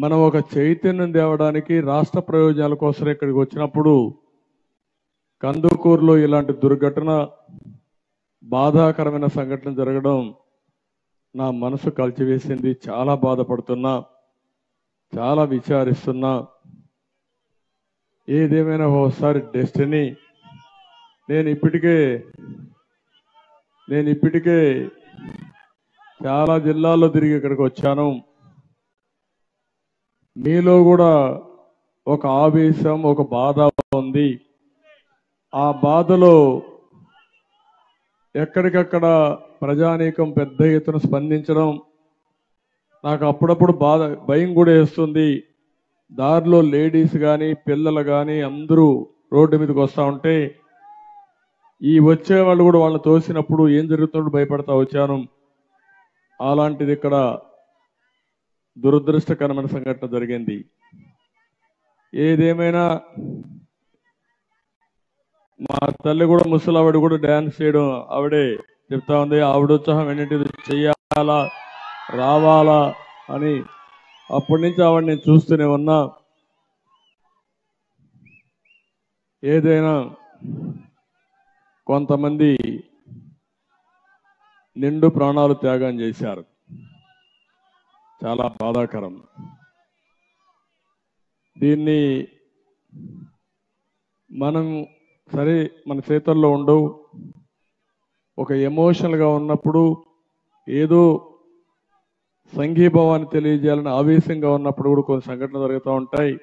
మనం ఒక చైతన్యం తేవడానికి రాష్ట్ర ప్రయోజనాల కోసం ఇక్కడికి వచ్చినప్పుడు కందుకూరులో ఇలాంటి దుర్ఘటన బాధాకరమైన సంఘటన జరగడం నా మనసు కలిచివేసింది చాలా బాధపడుతున్నా చాలా విచారిస్తున్నా ఏదేమైనా ఒకసారి డెస్టినీ నేను ఇప్పటికే నేను ఇప్పటికే చాలా జిల్లాల్లో తిరిగి ఇక్కడికి వచ్చాను మీలో కూడా ఒక ఆవేశం ఒక బాధ ఉంది ఆ బాధలో ఎక్కడికక్కడ ప్రజానీకం పెద్ద ఎత్తున స్పందించడం నాకు అప్పుడప్పుడు బాధ భయం కూడా వేస్తుంది దారిలో లేడీస్ కానీ పిల్లలు కానీ అందరూ రోడ్డు మీదకి వస్తూ ఉంటే ఈ వచ్చే వాళ్ళు కూడా వాళ్ళని తోసినప్పుడు ఏం జరుగుతుందో భయపడతా వచ్చాను అలాంటిది ఇక్కడ దురదృష్టకరమైన సంఘటన జరిగింది ఏదేమైనా మా తల్లి కూడా ముసలావిడ కూడా డ్యాన్స్ చేయడం ఆవిడే చెప్తా ఉంది ఆవిడ ఉత్సాహం ఏంటంటే చెయ్యాలా రావాలా అని అప్పటి నుంచి ఆవిడ నేను చూస్తూనే ఉన్నా ఏదైనా కొంతమంది నిండు ప్రాణాలు త్యాగం చేశారు చాలా బాధాకరం దీన్ని మనం సరే మన చేతుల్లో ఉండవు ఒక ఎమోషనల్గా ఉన్నప్పుడు ఏదో సంఘీభావాన్ని తెలియజేయాలని ఆవేశంగా ఉన్నప్పుడు కూడా కొన్ని సంఘటనలు జరుగుతూ ఉంటాయి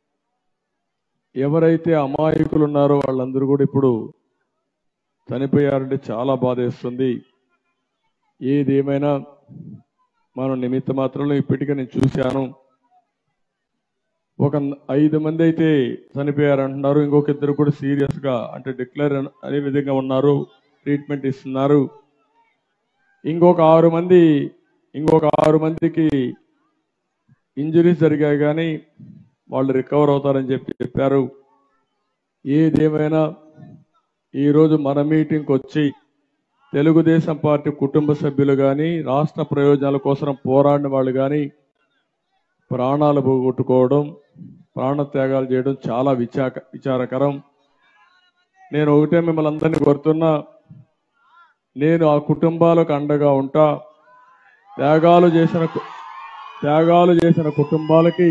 ఎవరైతే అమాయకులు ఉన్నారో వాళ్ళందరూ కూడా ఇప్పుడు చనిపోయారంటే చాలా బాధేస్తుంది ఏది ఏమైనా మనం నిమిత్త మాత్రంలో ఇప్పటికే నేను చూశాను ఒక ఐదు మంది అయితే చనిపోయారు అంటున్నారు ఇంకొక ఇద్దరు కూడా సీరియస్ గా అంటే డిక్లేర్ అనే విధంగా ఉన్నారు ట్రీట్మెంట్ ఇస్తున్నారు ఇంకొక ఆరు మంది ఇంకొక ఆరు మందికి ఇంజరీస్ జరిగాయి కానీ వాళ్ళు రికవర్ అవుతారని చెప్పి చెప్పారు ఏదేమైనా ఈరోజు మన మీటింగ్కి వచ్చి తెలుగుదేశం పార్టీ కుటుంబ సభ్యులు కానీ రాష్ట్ర ప్రయోజనాల కోసం పోరాడిన వాళ్ళు కానీ ప్రాణాలు పోగొట్టుకోవడం ప్రాణత్యాగాలు చేయడం చాలా విచాక విచారకరం నేను ఒకటే మిమ్మల్ని అందరినీ కోరుతున్నా నేను ఆ కుటుంబాలకు అండగా ఉంటా త్యాగాలు చేసిన కు- త్యాగాలు చేసిన కుటుంబాలకి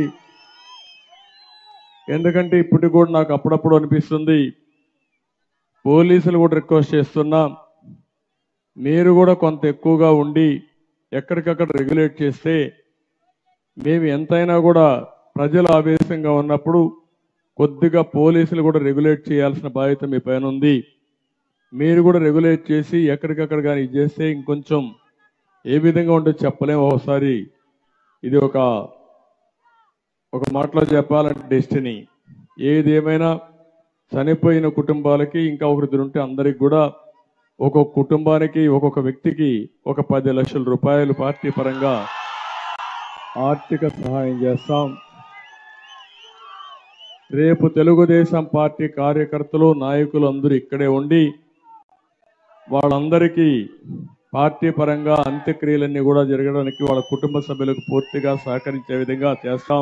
ఎందుకంటే ఇప్పటికి కూడా నాకు అప్పుడప్పుడు అనిపిస్తుంది పోలీసులు కూడా రిక్వెస్ట్ చేస్తున్నా మీరు కూడా కొంత ఎక్కువగా ఉండి ఎక్కడికక్కడ రెగ్యులేట్ చేస్తే మేము ఎంతైనా కూడా ప్రజలు ఆవేశంగా ఉన్నప్పుడు కొద్దిగా పోలీసులు కూడా రెగ్యులేట్ చేయాల్సిన బాధ్యత మీ పైన ఉంది మీరు కూడా రెగ్యులేట్ చేసి ఎక్కడికక్కడ కానీ ఇది చేస్తే ఇంకొంచెం ఏ విధంగా ఉంటుందో చెప్పలేము ఒకసారి ఇది ఒక ఒక మాటలో చెప్పాలంటే డెస్టినీ ఏది ఏమైనా చనిపోయిన కుటుంబాలకి ఇంకా ఒకరిద్దరు ఉంటే అందరికి కూడా ఒక్కొక్క కుటుంబానికి ఒక్కొక్క వ్యక్తికి ఒక పది లక్షల రూపాయలు పార్టీ పరంగా ఆర్థిక సహాయం చేస్తాం రేపు తెలుగుదేశం పార్టీ కార్యకర్తలు నాయకులు అందరూ ఇక్కడే ఉండి వాళ్ళందరికీ పార్టీ పరంగా అంత్యక్రియలన్నీ కూడా జరగడానికి వాళ్ళ కుటుంబ సభ్యులకు పూర్తిగా సహకరించే విధంగా చేస్తాం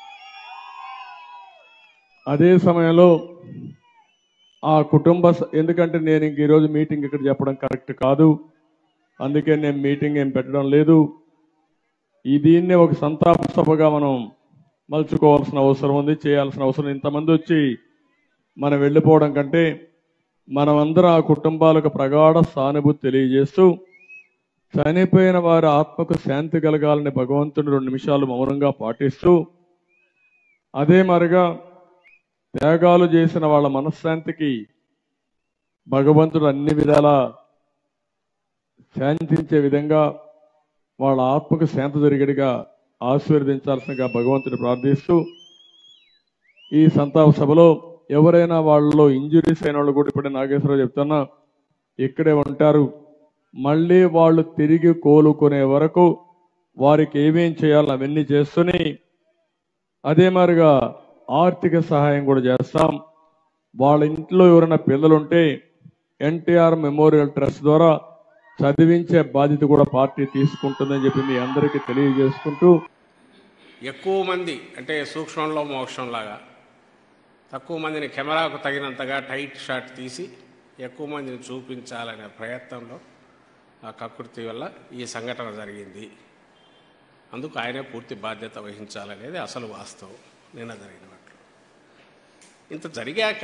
అదే సమయంలో ఆ కుటుంబ స- ఎందుకంటే నేను ఇంక ఈరోజు మీటింగ్ ఇక్కడ చెప్పడం కరెక్ట్ కాదు అందుకే నేను మీటింగ్ ఏం పెట్టడం లేదు ఈ దీన్నే ఒక సంతాప సభగా మనం మలుచుకోవాల్సిన అవసరం ఉంది చేయాల్సిన అవసరం ఇంతమంది వచ్చి మనం వెళ్ళిపోవడం కంటే మనమందరం ఆ కుటుంబాలకు ప్రగాఢ సానుభూతి తెలియజేస్తూ చనిపోయిన వారి ఆత్మకు శాంతి కలగాలని భగవంతుని రెండు నిమిషాలు మౌనంగా పాటిస్తూ అదే మరిగా త్యాగాలు చేసిన వాళ్ళ మనశ్శాంతికి భగవంతుడు అన్ని విధాలా శాంతించే విధంగా వాళ్ళ ఆత్మకు శాంతి జరిగేట్టుగా ఆశీర్వదించాల్సిందిగా భగవంతుడు ప్రార్థిస్తూ ఈ సంతాప సభలో ఎవరైనా వాళ్ళలో ఇంజురీస్ అయిన వాళ్ళు కూడా ఇప్పుడే నాగేశ్వరరావు చెప్తున్నా ఇక్కడే ఉంటారు మళ్ళీ వాళ్ళు తిరిగి కోలుకునే వరకు వారికి ఏమేం చేయాలో అవన్నీ చేస్తూనే అదే మాదిరిగా ఆర్థిక సహాయం కూడా చేస్తాం వాళ్ళ ఇంట్లో ఎవరైనా పిల్లలుంటే ఎన్టీఆర్ మెమోరియల్ ట్రస్ట్ ద్వారా చదివించే బాధ్యత కూడా పార్టీ తీసుకుంటుందని చెప్పి మీ అందరికీ తెలియజేసుకుంటూ ఎక్కువ మంది అంటే సూక్ష్మంలో మోక్షంలాగా తక్కువ మందిని కెమెరాకు తగినంతగా టైట్ షాట్ తీసి ఎక్కువ మందిని చూపించాలనే ప్రయత్నంలో ఆ కకృతి వల్ల ఈ సంఘటన జరిగింది అందుకు ఆయనే పూర్తి బాధ్యత వహించాలనేది అసలు వాస్తవం నిన్న జరిగినట్లు ఇంత జరిగాక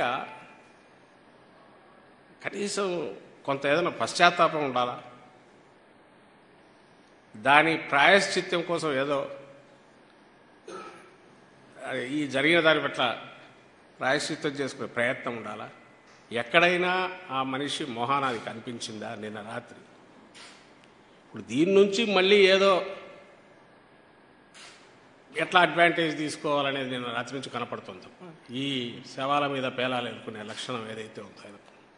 కనీసం కొంత ఏదైనా పశ్చాత్తాపం ఉండాలా దాని ప్రాయశ్చిత్యం కోసం ఏదో అది ఈ జరిగిన దాని పట్ల ప్రాయశ్చిత్తం చేసుకునే ప్రయత్నం ఉండాలా ఎక్కడైనా ఆ మనిషి మొహాన అది కనిపించిందా నిన్న రాత్రి ఇప్పుడు దీని నుంచి మళ్ళీ ఏదో ఎట్లా అడ్వాంటేజ్ తీసుకోవాలనేది నిన్న రాత్రి నుంచి కనపడుతుంది తప్ప ఈ శవాల మీద పేలాలు ఎదుర్కొనే లక్షణం ఏదైతే ఉందో ఆయనకు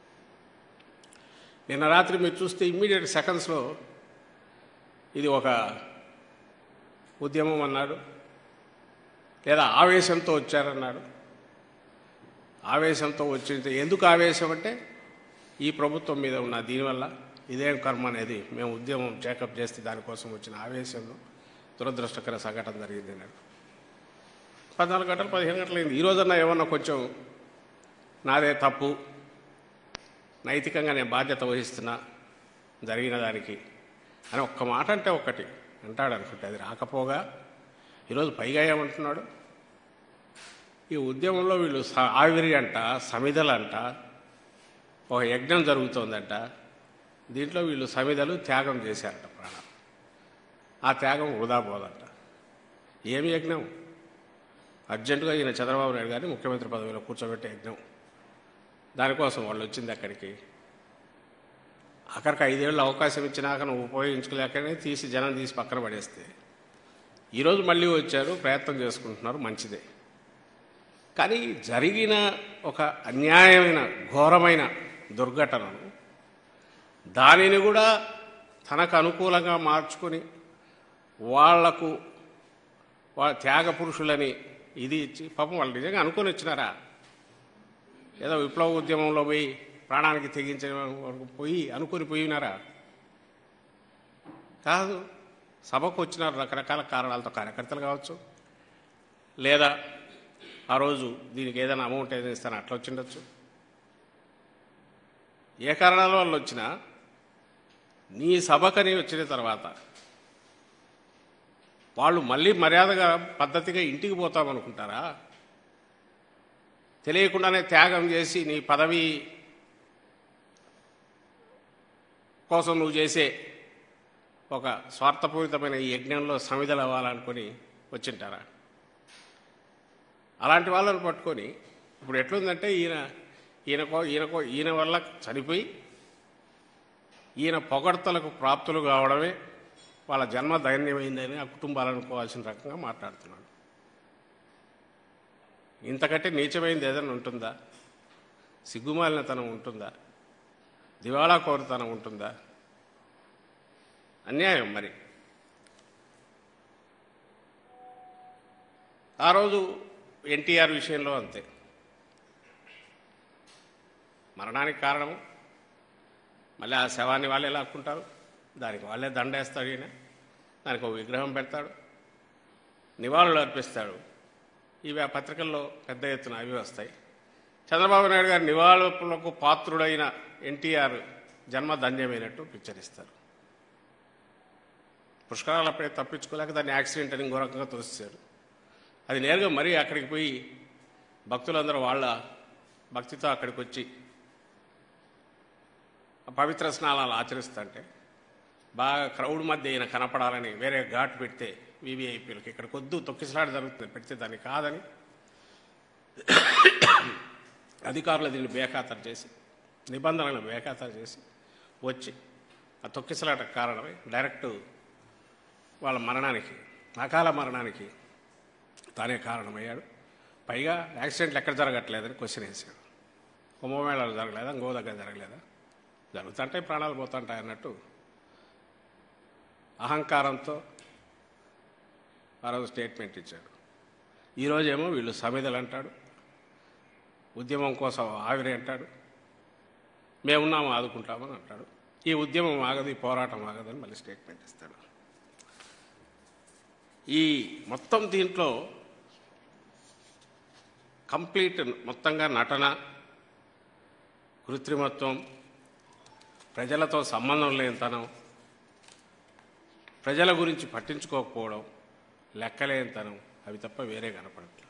నిన్న రాత్రి మీరు చూస్తే ఇమ్మీడియట్ సెకండ్స్లో ఇది ఒక ఉద్యమం అన్నాడు లేదా ఆవేశంతో వచ్చారన్నాడు ఆవేశంతో వచ్చింది ఎందుకు ఆవేశం అంటే ఈ ప్రభుత్వం మీద ఉన్న దీనివల్ల ఇదేం కర్మ అనేది మేము ఉద్యమం చేకప్ చేస్తే దానికోసం వచ్చిన ఆవేశంలో దురదృష్టకర సంఘటన జరిగింది అన్నాడు పద్నాలుగు గంటలు పదిహేను గంటలు అయింది ఈ రోజన్నా ఏమన్నా కొంచెం నాదే తప్పు నైతికంగా నేను బాధ్యత వహిస్తున్నా జరిగిన దానికి అని ఒక్క మాట అంటే ఒక్కటి అంటాడు అనుకుంటే అది రాకపోగా ఈరోజు పైగా ఏమంటున్నాడు ఈ ఉద్యమంలో వీళ్ళు స- ఆవిరి అంట సమిధలంట ఒక యజ్ఞం జరుగుతోందంట దీంట్లో వీళ్ళు సమిధలు త్యాగం చేశారట ప్రాణాలు ఆ త్యాగం వృధా పోదంట ఏమి యజ్ఞం అర్జెంటుగా ఈయన చంద్రబాబు నాయుడు గారిని ముఖ్యమంత్రి పదవిలో కూర్చోబెట్టే యజ్ఞం దానికోసం వాళ్ళు వచ్చింది అక్కడికి అక్కడికి ఐదేళ్ళు అవకాశం ఇచ్చినాక నువ్వు ఉపయోగించుకోలేకనే తీసి జనం తీసి పక్కన పడేస్తే ఈరోజు మళ్ళీ వచ్చారు ప్రయత్నం చేసుకుంటున్నారు మంచిదే కానీ జరిగిన ఒక అన్యాయమైన ఘోరమైన దుర్ఘటనను దానిని కూడా తనకు అనుకూలంగా మార్చుకొని వాళ్లకు వాళ్ళ త్యాగ పురుషులని ఇది ఇచ్చి పాపం వాళ్ళు నిజంగా అనుకొని వచ్చినారా ఏదో విప్లవ ఉద్యమంలో పోయి ప్రాణానికి తెగించిన వరకు పోయి అనుకుని పోయినారా కాదు సభకు వచ్చినారు రకరకాల కారణాలతో కార్యకర్తలు కావచ్చు లేదా ఆ రోజు దీనికి ఏదైనా అమౌంట్ ఏదైనా ఇస్తాను అట్లా వచ్చిండొచ్చు ఏ కారణాల వల్ల వచ్చినా నీ సభకని వచ్చిన తర్వాత వాళ్ళు మళ్ళీ మర్యాదగా పద్ధతిగా ఇంటికి పోతామనుకుంటారా తెలియకుండానే త్యాగం చేసి నీ పదవి కోసం నువ్వు చేసే ఒక స్వార్థపూరితమైన ఈ యజ్ఞంలో సమిధలు అవ్వాలనుకొని వచ్చింటారా అలాంటి వాళ్ళని పట్టుకొని ఇప్పుడు ఎట్లుందంటే ఈయన ఈయనకో ఈయనకో ఈయన వల్ల చనిపోయి ఈయన పొగడ్తలకు ప్రాప్తులు కావడమే వాళ్ళ జన్మ దైన్యమైందని ఆ కుటుంబాలు అనుకోవాల్సిన రకంగా మాట్లాడుతున్నాడు ఇంతకంటే నీచమైంది ఏదైనా ఉంటుందా సిగ్గుమాలినతనం ఉంటుందా దివాళా కోరుతనం ఉంటుందా అన్యాయం మరి ఆ రోజు ఎన్టీఆర్ విషయంలో అంతే మరణానికి కారణము మళ్ళీ ఆ శవాన్ని వాళ్ళే లాక్కుంటారు దానికి వాళ్ళే దండేస్తాడు ఈయన దానికి ఒక విగ్రహం పెడతాడు నివాళులు అర్పిస్తాడు ఇవి ఆ పత్రికల్లో పెద్ద ఎత్తున అవి వస్తాయి చంద్రబాబు నాయుడు గారి నివాళులకు పాత్రుడైన ఎన్టీఆర్ జన్మ ధన్యమైనట్టు పిక్చర్ ఇస్తారు పుష్కరాలు అప్పుడే తప్పించుకోలేక దాన్ని యాక్సిడెంట్ అని ఇంకో రకంగా తోసేశాడు అది నేరుగా మరీ అక్కడికి పోయి భక్తులందరూ వాళ్ళ భక్తితో అక్కడికి వచ్చి ఆ పవిత్ర స్నానాలు ఆచరిస్తుంటే బాగా క్రౌడ్ మధ్య ఈయన కనపడాలని వేరే ఘాట్ పెడితే వివిఐపీలకి ఇక్కడ కొద్దు తొక్కిసలాట జరుగుతుంది పెడితే దాన్ని కాదని అధికారులు దీన్ని బేఖాతరు చేసి నిబంధనలను బేఖాతరు చేసి వచ్చి ఆ తొక్కిసలాట కారణమై డైరెక్ట్ వాళ్ళ మరణానికి అకాల మరణానికి తానే కారణమయ్యాడు పైగా యాక్సిడెంట్లు ఎక్కడ జరగట్లేదని క్వశ్చన్ వేసాడు కుంభమేళాలు జరగలేదా ఇంకో దగ్గర జరగలేదా జరుగుతుంటాయి ప్రాణాలు పోతుంటాయి అన్నట్టు అహంకారంతో ఆ రోజు స్టేట్మెంట్ ఇచ్చాడు ఈరోజేమో వీళ్ళు సమిధలు అంటాడు ఉద్యమం కోసం ఆవిరి అంటాడు మేమున్నాము ఆదుకుంటామని అంటాడు ఈ ఉద్యమం ఆగదు ఈ పోరాటం ఆగదని మళ్ళీ స్టేట్మెంట్ ఇస్తాడు ఈ మొత్తం దీంట్లో కంప్లీట్ మొత్తంగా నటన కృత్రిమత్వం ప్రజలతో సంబంధం లేనితనం ప్రజల గురించి పట్టించుకోకపోవడం లెక్కలేనితనం అవి తప్ప వేరే కనపడట్లేదు